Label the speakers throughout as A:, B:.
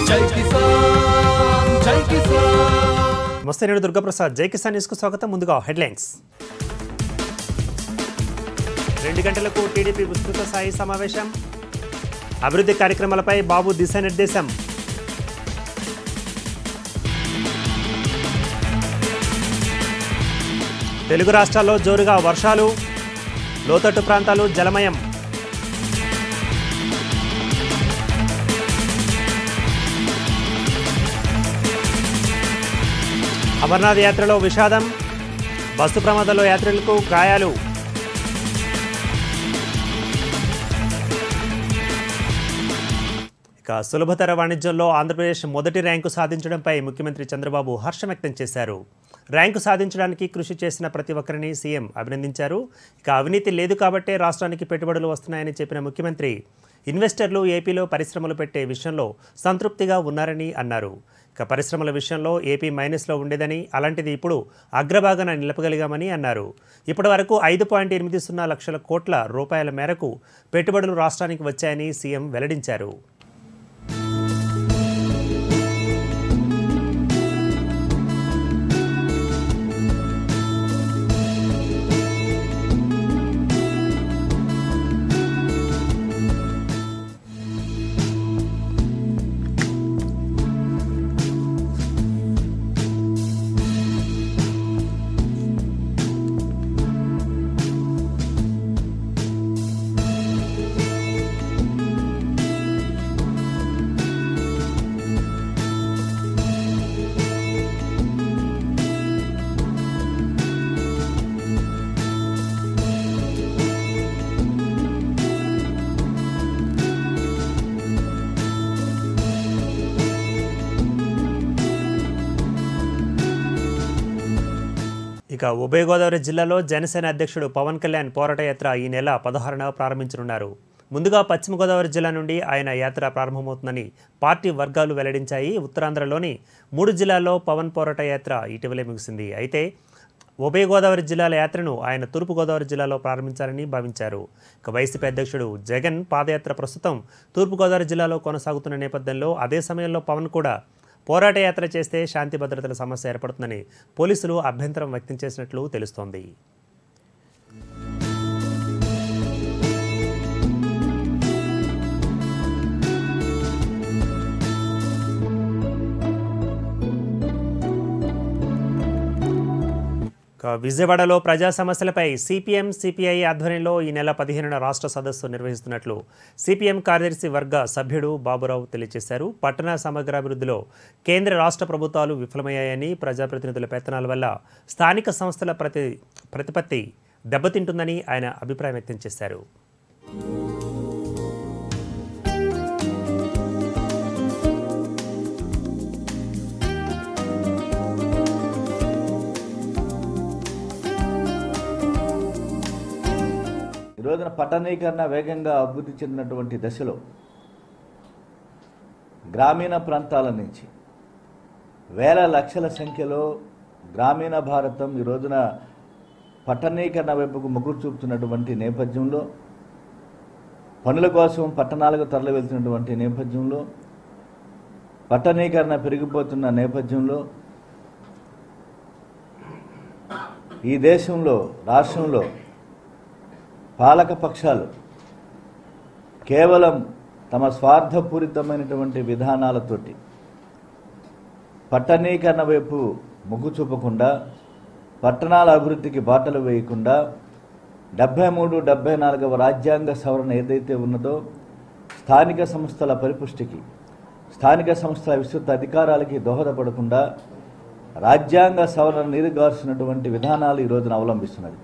A: జై కిసాన్ జై కిసాన్
B: నమస్తే నేను దుర్గాప్రసాద్ జై కిసాన్ న్యూస్కు స్వాగతం ముందుగా హెడ్లైన్స్ రెండు గంటలకు టీడీపీ విస్తృత స్థాయి సమావేశం అభివృద్ధి కార్యక్రమాలపై బాబు దిశానిర్దేశం తెలుగు రాష్ట్రాల్లో జోరుగా వర్షాలు లోతట్టు ప్రాంతాలు జలమయం అమర్నాథ్ యాత్రలో విషాదం బస్సు ప్రమాదంలో యాత్రికులకు గాయాలు ఇక సులభతర వాణిజ్యంలో ఆంధ్రప్రదేశ్ మొదటి ర్యాంకు సాధించడంపై ముఖ్యమంత్రి చంద్రబాబు హర్షం వ్యక్తం చేశారు ర్యాంకు సాధించడానికి కృషి చేసిన ప్రతి ఒక్కరిని సీఎం అభినందించారు ఇక అవినీతి లేదు కాబట్టే రాష్ట్రానికి పెట్టుబడులు వస్తున్నాయని చెప్పిన ముఖ్యమంత్రి ఇన్వెస్టర్లు ఏపీలో పరిశ్రమలు పెట్టే విషయంలో సంతృప్తిగా ఉన్నారని అన్నారు ఇక పరిశ్రమల విషయంలో ఏపీ మైనస్లో ఉండేదని అలాంటిది ఇప్పుడు అగ్రభాగాన నిలపగలిగామని అన్నారు ఇప్పటి వరకు ఐదు పాయింట్ ఎనిమిది సున్నా లక్షల కోట్ల రూపాయల మేరకు పెట్టుబడులు రాష్ట్రానికి వచ్చాయని సీఎం వెల్లడించారు ఇక ఉభయ గోదావరి జిల్లాలో జనసేన అధ్యక్షుడు పవన్ కళ్యాణ్ పోరాట యాత్ర ఈ నెల పదహారున ప్రారంభించనున్నారు ముందుగా పశ్చిమ గోదావరి జిల్లా నుండి ఆయన యాత్ర ప్రారంభమవుతుందని పార్టీ వర్గాలు వెల్లడించాయి ఉత్తరాంధ్రలోని మూడు జిల్లాల్లో పవన్ పోరాట యాత్ర ఇటీవలే ముగిసింది అయితే ఉభయ గోదావరి జిల్లాల యాత్రను ఆయన తూర్పు గోదావరి జిల్లాలో ప్రారంభించాలని భావించారు ఇక వైసీపీ అధ్యక్షుడు జగన్ పాదయాత్ర ప్రస్తుతం తూర్పుగోదావరి జిల్లాలో కొనసాగుతున్న నేపథ్యంలో అదే సమయంలో పవన్ కూడా పోరాట యాత్ర చేస్తే శాంతి భద్రతల సమస్య ఏర్పడుతుందని పోలీసులు అభ్యంతరం వ్యక్తం చేసినట్లు తెలుస్తోంది ఇక విజయవాడలో ప్రజా సమస్యలపై సిపిఎం సిపిఐ ఆధ్వర్యంలో ఈ నెల పదిహేనున రాష్ట్ర సదస్సు నిర్వహిస్తున్నట్లు సిపిఎం కార్యదర్శి వర్గ సభ్యుడు బాబురావు తెలియజేశారు పట్టణ సమగ్రాభివృద్ధిలో కేంద్ర రాష్ట్ర ప్రభుత్వాలు విఫలమయ్యాయని ప్రజాప్రతినిధుల పెత్తనాల వల్ల స్థానిక సంస్థల ప్రతి ప్రతిపత్తి దెబ్బతింటుందని ఆయన అభిప్రాయం వ్యక్తం చేశారు
C: ఈ రోజున పట్టణీకరణ వేగంగా అభివృద్ధి చెందినటువంటి దశలో గ్రామీణ ప్రాంతాల నుంచి వేల లక్షల సంఖ్యలో గ్రామీణ భారతం ఈ రోజున పట్టణీకరణ వైపుకు మొగ్గు చూపుతున్నటువంటి నేపథ్యంలో పనుల కోసం పట్టణాలకు తరలి వెళ్తున్నటువంటి నేపథ్యంలో పట్టణీకరణ పెరిగిపోతున్న నేపథ్యంలో ఈ దేశంలో రాష్ట్రంలో పాలక పక్షాలు కేవలం తమ స్వార్థపూరితమైనటువంటి విధానాలతోటి పట్టణీకరణ వైపు మొగ్గు చూపకుండా పట్టణాల అభివృద్ధికి బాటలు వేయకుండా డెబ్బై మూడు డెబ్బై నాలుగవ రాజ్యాంగ సవరణ ఏదైతే ఉన్నదో స్థానిక సంస్థల పరిపుష్టికి స్థానిక సంస్థల విస్తృత అధికారాలకి దోహదపడకుండా రాజ్యాంగ సవరణ నీరుగార్చినటువంటి విధానాలు ఈ రోజున అవలంబిస్తున్నది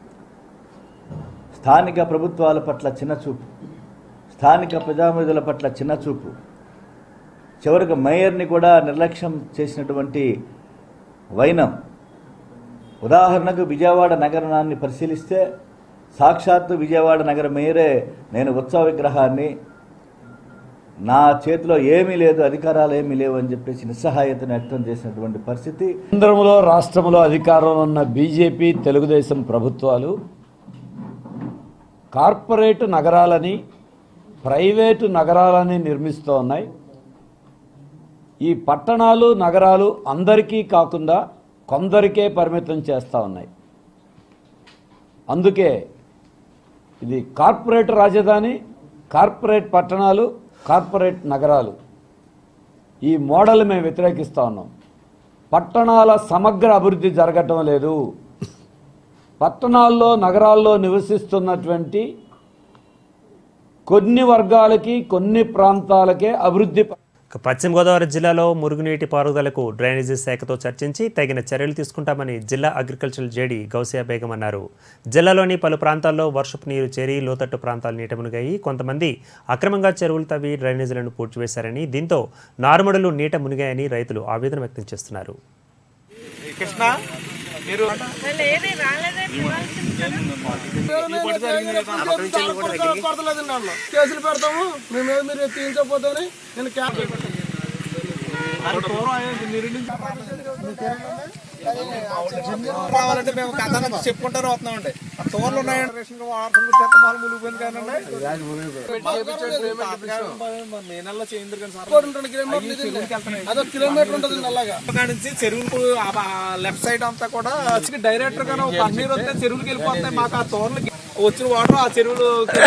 C: స్థానిక ప్రభుత్వాల పట్ల చిన్నచూపు స్థానిక ప్రజాప్రతినిధుల పట్ల చిన్నచూపు చివరికి మేయర్ని కూడా నిర్లక్ష్యం చేసినటువంటి వైనం ఉదాహరణకు విజయవాడ నగరాన్ని పరిశీలిస్తే సాక్షాత్తు విజయవాడ నగర మేయరే నేను ఉత్సవ విగ్రహాన్ని నా చేతిలో ఏమీ లేదు అధికారాలు ఏమీ లేవు అని చెప్పేసి నిస్సహాయతను వ్యక్తం చేసినటువంటి పరిస్థితి
D: కేంద్రంలో రాష్ట్రంలో అధికారంలో ఉన్న బీజేపీ తెలుగుదేశం ప్రభుత్వాలు కార్పొరేట్ నగరాలని ప్రైవేటు నగరాలని నిర్మిస్తూ ఉన్నాయి ఈ పట్టణాలు నగరాలు అందరికీ కాకుండా కొందరికే పరిమితం చేస్తూ ఉన్నాయి అందుకే ఇది కార్పొరేట్ రాజధాని కార్పొరేట్ పట్టణాలు కార్పొరేట్ నగరాలు ఈ మోడల్ మేము వ్యతిరేకిస్తూ ఉన్నాం పట్టణాల సమగ్ర అభివృద్ధి జరగటం లేదు పట్టణాల్లో నగరాల్లో నివసిస్తున్నటువంటి కొన్ని వర్గాలకి కొన్ని ప్రాంతాలకే అభివృద్ధి ప-
B: ఇక పశ్చిమ గోదావరి జిల్లాలో మురుగునీటి పారుదలకు డ్రైనేజీ శాఖతో చర్చించి తగిన చర్యలు తీసుకుంటామని జిల్లా అగ్రికల్చర్ జేడీ గౌసియా బేగం అన్నారు జిల్లాలోని పలు ప్రాంతాల్లో వర్షపు నీరు చేరి లోతట్టు ప్రాంతాలు నీట మునిగాయి కొంతమంది అక్రమంగా చెరువులు తవ్వి డ్రైనేజీలను పూడ్చివేశారని దీంతో నారుమడులు నీట మునిగాయని రైతులు ఆవేదన వ్యక్తం చేస్తున్నారు
A: కృష్ణ మీరు
E: కేసులు పెడతాము మేము ఏదో మీరు తీయించకపోతే నేను క్యాబ్
A: కావాలంటే మేము కథ చెప్పుకుంటారు వస్తున్నామండి ఆ తోర్లు ఉన్నాయండి రేషన్ వాటర్ చెత్త మాలు మునిగిపోయింది కానండి మే నెలలో చేయింది కానీ సార్
E: రెండు కిలోమీటర్లు ఇది. అదొక కిలోమీటర్ ఉంటుంది నల్లగా
A: అక్కడ నుంచి చెరువులకు లెఫ్ట్ సైడ్ అంతా కూడా డైరెక్టర్ గా పన్నీరు వస్తే చెరువులకు వెళ్ళిపోతాయి మాకు ఆ తోర్లకి వచ్చిన వాటర్ ఆ చెరువులు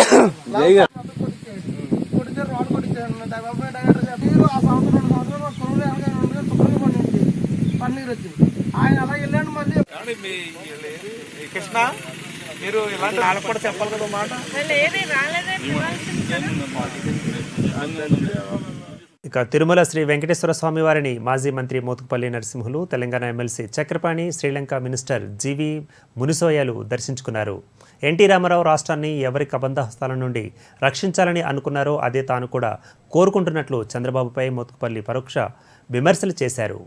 E: కొడితే రోడ్ కొట్టించాను డెవలప్మెంట్ డైరెక్టర్ చెప్పి, మీరు ఆ సంవత్సరం రెండు సంవత్సరాలు మాకు కొనుగోలు వెనక ఉండగా శుభ్రంగా పండింది పన్నీరు వచ్చింది ఆయన అలా వెళ్ళండి మళ్ళీ
A: ఏమండి, మీ ఈ కృష్ణ మీరు ఇలాంటి వాళ్ళకి కూడా చెప్పాలి కదా మాట
B: ఇక తిరుమల శ్రీ వెంకటేశ్వర స్వామి వారిని మాజీ మంత్రి Mothukupalli Narasimhulu Telangana MLC Chakrapani Sri Lanka minister G V మునిసోయాలు దర్శించుకున్నారు ఎన్టీ రామారావు రాష్ట్రాన్ని ఎవరి కబంధ హస్తాల నుండి రక్షించాలని అనుకున్నారో అదే తాను కూడా కోరుకుంటున్నట్లు చంద్రబాబుపై మోతుకుపల్లి పరోక్ష విమర్శలు చేశారు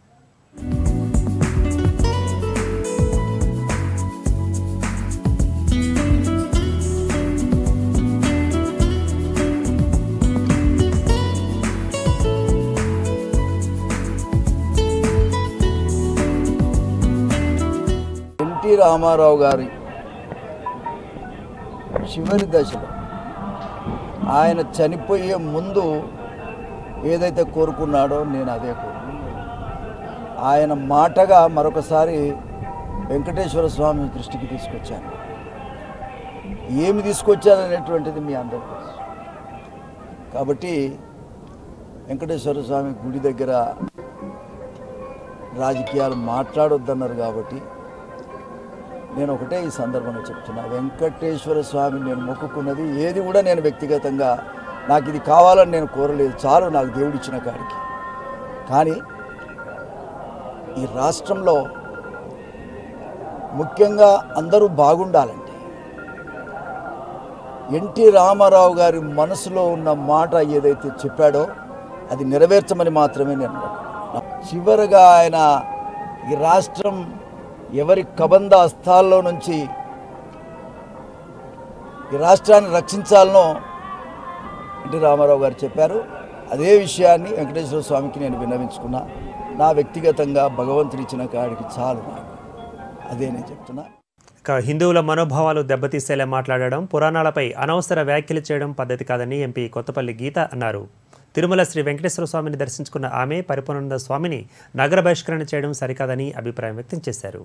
F: ఎన్టీ రామారావు గారి చివరి దశలో ఆయన చనిపోయే ముందు ఏదైతే కోరుకున్నాడో నేను అదే కోరుకున్నాను ఆయన మాటగా మరొకసారి వెంకటేశ్వర స్వామి దృష్టికి తీసుకొచ్చాను ఏమి తీసుకొచ్చారనేటువంటిది మీ అందరికీ తెలుసు కాబట్టి వెంకటేశ్వర స్వామి గుడి దగ్గర రాజకీయాలు మాట్లాడొద్దన్నారు కాబట్టి నేను ఒకటే ఈ సందర్భంలో చెప్తున్నా వెంకటేశ్వర స్వామి నేను మొక్కుకున్నది ఏది కూడా నేను వ్యక్తిగతంగా నాకు ఇది కావాలని నేను కోరలేదు చాలు నాకు దేవుడిచ్చిన కాడికి కానీ ఈ రాష్ట్రంలో ముఖ్యంగా అందరూ బాగుండాలంటే ఎన్టీ రామారావు గారి మనసులో ఉన్న మాట ఏదైతే చెప్పాడో అది నెరవేర్చమని మాత్రమే నేను అనుకుంటున్నా. చివరగా ఆయన ఈ రాష్ట్రం ఎవరి కబంధ హస్తాల్లో నుంచి ఈ రాష్ట్రాన్ని రక్షించాలనో ఎన్టీ రామారావు గారు చెప్పారు అదే విషయాన్ని వెంకటేశ్వర స్వామికి నేను విన్నవించుకున్నా నా వ్యక్తిగతంగా భగవంతుడు ఇచ్చిన కాడికి చాలు నాకు అదే నేను చెప్తున్నా
B: ఇక హిందువుల మనోభావాలు దెబ్బతీసేలా మాట్లాడడం పురాణాలపై అనవసర వ్యాఖ్యలు చేయడం పద్ధతి కాదని ఎంపీ కొత్తపల్లి గీత అన్నారు తిరుమల శ్రీ వెంకటేశ్వర స్వామిని దర్శించుకున్న ఆమె పరిపూర్ణానంద స్వామిని నగర బహిష్కరణ చేయడం సరికాదని అభిప్రాయం వ్యక్తం చేశారు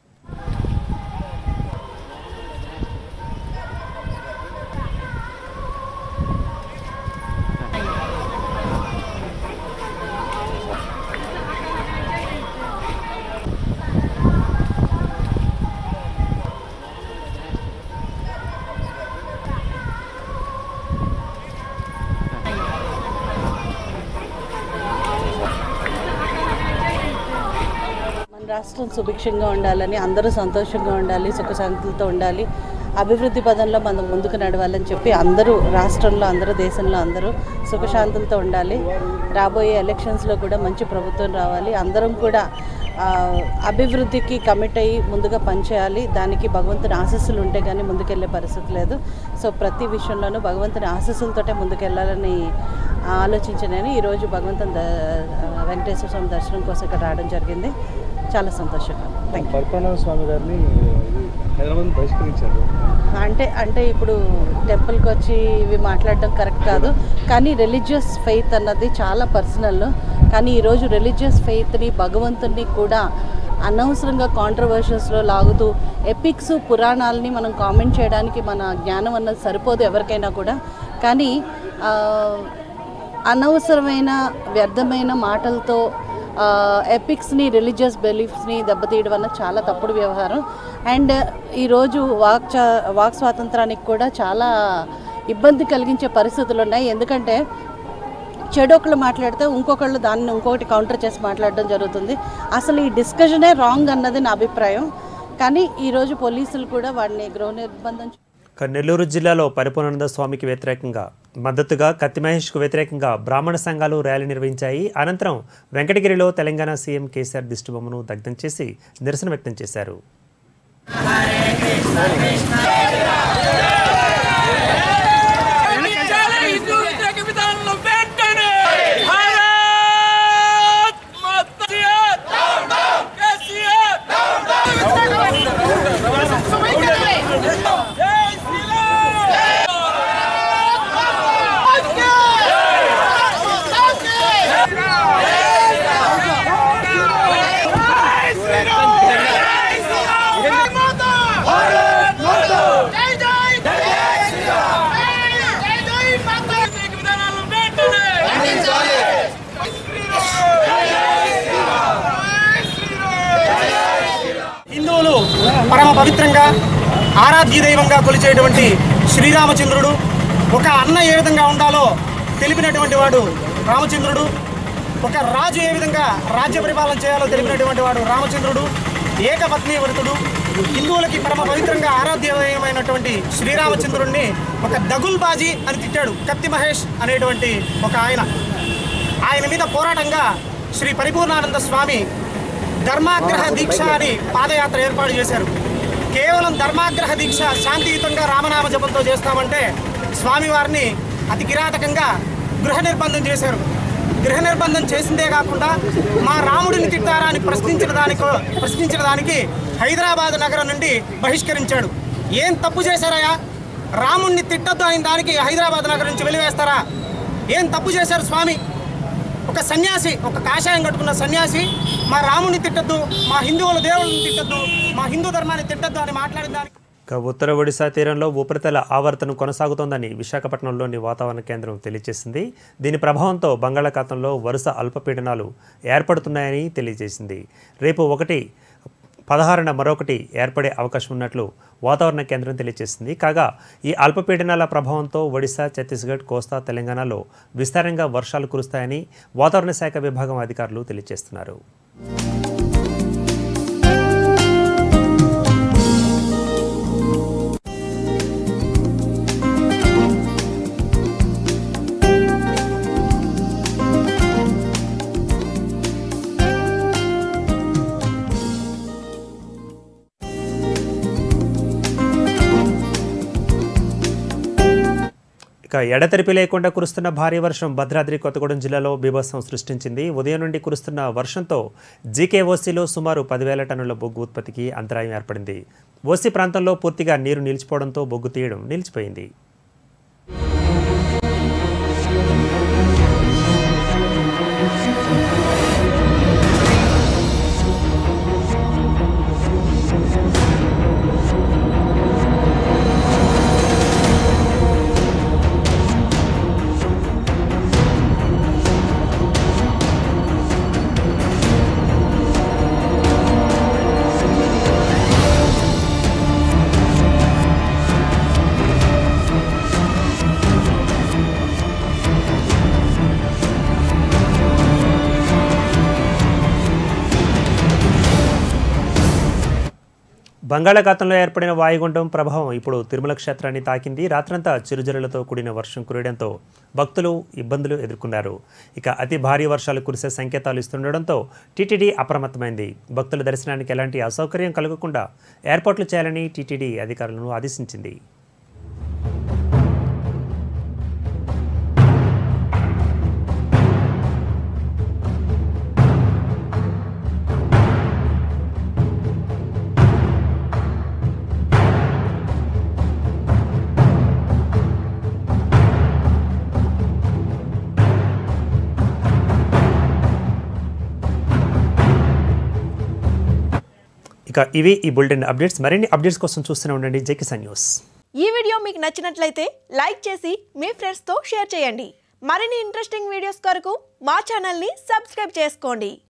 G: మన రాష్ట్రం సుభిక్షంగా ఉండాలని అందరూ సంతోషంగా ఉండాలి సుఖశాంతులతో ఉండాలి అభివృద్ధి పదంలో మనం ముందుకు నడవాలని చెప్పి అందరూ రాష్ట్రంలో అందరూ దేశంలో అందరూ సుఖశాంతులతో ఉండాలి రాబోయే ఎలక్షన్స్లో కూడా మంచి ప్రభుత్వం రావాలి అందరం కూడా ఆ, అభివృద్ధికి కమిట్ అయ్యి ముందుగా పనిచేయాలి దానికి భగవంతుని ఆశస్సులు ఉంటే కానీ ముందుకెళ్ళే పరిస్థితి లేదు సో ప్రతి విషయంలోనూ భగవంతుని ఆశస్సులతోటే ముందుకెళ్ళాలని ఆలోచించి నేను ఈరోజు భగవంతుని ద- వెంకటేశ్వర స్వామి దర్శనం కోసం ఇక్కడ రావడం జరిగింది చాలా సంతోషంగా థ్యాంక్ యూ
E: పరిపాలన స్వామి గారిని హైదరాబాద్ బహిష్కరించారు
G: అంటే అంటే ఇప్పుడు టెంపుల్కి వచ్చి ఇవి మాట్లాడడం కరెక్ట్ కాదు కానీ రిలీజియస్ ఫెయిత్ అన్నది చాలా పర్సనల్ కానీ ఈరోజు రిలీజియస్ ఫెయిత్ని భగవంతుని కూడా అనవసరంగా కాంట్రవర్షియస్లో లాగుతూ ఎపిక్స్ పురాణాలని మనం కామెంట్ చేయడానికి మన జ్ఞానం అన్నది సరిపోదు ఎవరికైనా కూడా కానీ ఆ, అనవసరమైన వ్యర్థమైన మాటలతో ఎపిక్స్ని రిలీజియస్ బిలీఫ్స్ని దెబ్బతీయడం వల్ల చాలా తప్పుడు వ్యవహారం అండ్ ఈరోజు వాక్ చా- వాక్ స్వాతంత్రానికి కూడా చాలా ఇబ్బంది కలిగించే పరిస్థితులు ఉన్నాయి ఎందుకంటే చెడు ఒకళ్ళు మాట్లాడితే ఇంకొకళ్ళు దాన్ని ఇంకొకటి కౌంటర్ చేసి మాట్లాడడం జరుగుతుంది అసలు ఈ డిస్కషనే రాంగ్ అన్నది నా అభిప్రాయం కానీ ఈరోజు పోలీసులు కూడా వాడిని గృహ నిర్బంధం
B: ఇక నెల్లూరు జిల్లాలో పరిపూర్ణానంద స్వామికి వ్యతిరేకంగా మద్దతుగా కత్తి మహేష్కు వ్యతిరేకంగా బ్రాహ్మణ సంఘాలు ర్యాలీ నిర్వహించాయి అనంతరం వెంకటగిరిలో తెలంగాణ సీఎం కేసీఆర్ దిష్టిబొమ్మను దగ్ధం చేసి నిరసన వ్యక్తం చేశారు
A: హిందూ వ్యతిరేక విధానంలో వెంటనే భారత్ మాతా కేసీఆర్ జై శ్రీరామ్ వ్యతిరేక విధానాలను వెంటనే
H: హిందువులు పరమ పవిత్రంగా ఆరాధ్య దైవంగా కొలిచేటువంటి శ్రీరామచంద్రుడు ఒక అన్న ఏ విధంగా ఉండాలో తెలిపినటువంటి వాడు రామచంద్రుడు ఒక రాజు ఏ విధంగా రాజ్య పరిపాలన చేయాలో తెలిపినటువంటి వాడు రామచంద్రుడు ఏకపత్ని వ్రతుడు హిందువులకి పరమ పవిత్రంగా ఆరాధ్యమైనటువంటి శ్రీరామచంద్రుడిని ఒక దగుల్బాజీ అని తిట్టాడు కత్తి మహేష్ అనేటువంటి ఒక ఆయన ఆయన మీద పోరాటంగా శ్రీ పరిపూర్ణానంద స్వామి ధర్మాగ్రహ దీక్ష అని పాదయాత్ర ఏర్పాటు చేశారు కేవలం ధర్మాగ్రహ దీక్ష శాంతియుతంగా రామనామ జపంతో చేస్తామంటే స్వామివారిని అతి కిరాతకంగా గృహ నిర్బంధం చేశారు గృహ నిర్బంధం చేసిందే కాకుండా మా రాముడిని తిట్టారా అని ప్రశ్నించిన దానికి ప్రశ్నించిన దానికి హైదరాబాద్ నగరం నుండి బహిష్కరించాడు ఏం తప్పు చేశారయ్యా రాముణ్ణి తిట్టద్దు అయిన దానికి హైదరాబాద్ నగరం నుంచి వెలివేస్తారా ఏం తప్పు చేశారు స్వామి ఒక సన్యాసి ఒక కాషాయం కట్టుకున్న సన్యాసి మా రాముని తిట్టద్దు మా హిందువుల దేవుళ్ళని తిట్టద్దు మా హిందూ ధర్మాన్ని తిట్టద్దు అని మాట్లాడిన దానికి
B: ఇక ఉత్తర ఒడిశా తీరంలో ఉపరితల ఆవర్తనం కొనసాగుతోందని విశాఖపట్నంలోని వాతావరణ కేంద్రం తెలియజేసింది దీని ప్రభావంతో బంగాళాఖాతంలో వరుస అల్పపీడనాలు ఏర్పడుతున్నాయని తెలియజేసింది రేపు ఒకటి పదహారున మరొకటి ఏర్పడే అవకాశం ఉన్నట్లు వాతావరణ కేంద్రం తెలియజేసింది కాగా ఈ అల్పపీడనాల ప్రభావంతో ఒడిశా ఛత్తీస్గఢ్ కోస్తా తెలంగాణలో విస్తారంగా వర్షాలు కురుస్తాయని వాతావరణ శాఖ విభాగం అధికారులు తెలియజేస్తున్నారు ఇక ఎడతెరిపి లేకుండా కురుస్తున్న భారీ వర్షం భద్రాద్రి కొత్తగూడెం జిల్లాలో బీభత్సం సృష్టించింది ఉదయం నుండి కురుస్తున్న వర్షంతో జీకేఓసీలో సుమారు పదివేల టన్నుల బొగ్గు ఉత్పత్తికి అంతరాయం ఏర్పడింది ఓసీ ప్రాంతంలో పూర్తిగా నీరు నిలిచిపోవడంతో బొగ్గు తీయడం నిలిచిపోయింది బంగాళాఖాతంలో ఏర్పడిన వాయుగుండం ప్రభావం ఇప్పుడు తిరుమల క్షేత్రాన్ని తాకింది రాత్రంతా చిరుజల్లులతో కూడిన వర్షం కురియడంతో భక్తులు ఇబ్బందులు ఎదుర్కొన్నారు ఇక అతి భారీ వర్షాలు కురిసే సంకేతాలు ఇస్తుండడంతో టీటీడీ అప్రమత్తమైంది భక్తుల దర్శనానికి ఎలాంటి అసౌకర్యం కలగకుండా ఏర్పాట్లు చేయాలని టీటీడీ అధికారులను ఆదేశించింది ఇక ఇవి ఈ బులెటిన్ అప్డేట్స్ మరిన్ని అప్డేట్స్ కోసం చూస్తూనే ఉండండి జే కిసాన్ న్యూస్
I: ఈ వీడియో మీకు నచ్చినట్లయితే లైక్ చేసి మీ ఫ్రెండ్స్తో షేర్ చేయండి మరిన్ని ఇంట్రెస్టింగ్ వీడియోస్ కొరకు మా ఛానల్ని సబ్స్క్రైబ్ చేసుకోండి